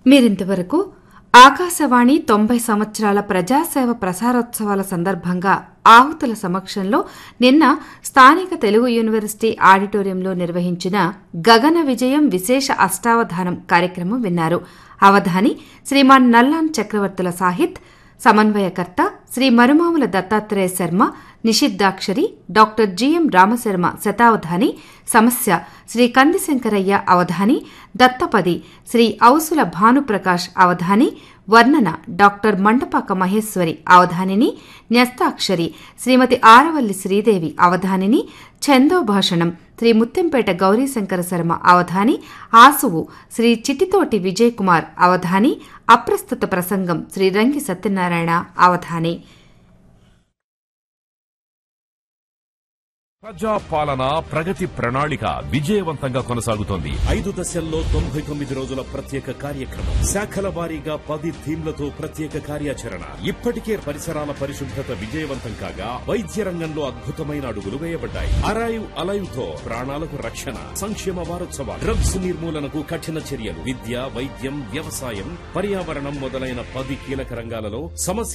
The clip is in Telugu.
మీరింతవరకు ఆకాశవాణి తొంభై సంవత్సరాల ప్రజాసేవ ప్రసారోత్సవాల సందర్భంగా ఆహుతుల సమక్షంలో నిన్న స్థానిక తెలుగు యూనివర్సిటీ ఆడిటోరియంలో నిర్వహించిన గగన విజయం విశేష అష్టావధానం కార్యక్రమం విన్నారు అవధాని శ్రీమాన్ నల్లాన్ చక్రవర్తుల సాహిత్ సమన్వయకర్త శ్రీ మరుమాముల దత్తాత్రేయ శర్మ నిషిద్దాక్షరి డాక్టర్ జిఎం రామశర్మ శతావధాని సమస్య శ్రీ కందిశంకరయ్య అవధాని దత్తపది శ్రీ ఔసుల భానుప్రకాష్ అవధాని వర్ణన డాక్టర్ మండపాక మహేశ్వరి అవధానిని న్యస్తాక్షరి శ్రీమతి ఆరవల్లి శ్రీదేవి అవధానిని ఛందోభాషణం శ్రీ ముత్తంపేట గౌరీశంకర శర్మ అవధాని ఆసువు శ్రీ చిట్టితోటి విజయ్ కుమార్ అవధాని అప్రస్తుత ప్రసంగం శ్రీ రంగి సత్యనారాయణ అవధాని ప్రజా పాలన ప్రగతి ప్రణాళిక విజయవంతంగా కొనసాగుతోంది ఐదు దశల్లో తొంభై తొమ్మిది రోజుల ప్రత్యేక కార్యక్రమం శాఖల వారీగా పది థీమ్లతో ప్రత్యేక కార్యాచరణ ఇప్పటికే పరిసరాల పరిశుభ్రత విజయవంతం కాగా వైద్య రంగంలో అద్భుతమైన అడుగులు వేయబడ్డాయి అరైవ్ అలైవ్ తో ప్రాణాలకు రక్షణ సంక్షేమ వారోత్సవాలు డ్రగ్స్ నిర్మూలనకు కఠిన చర్యలు విద్య వైద్యం వ్యవసాయం పర్యావరణం మొదలైన పది కీలక రంగాలలో సమస్య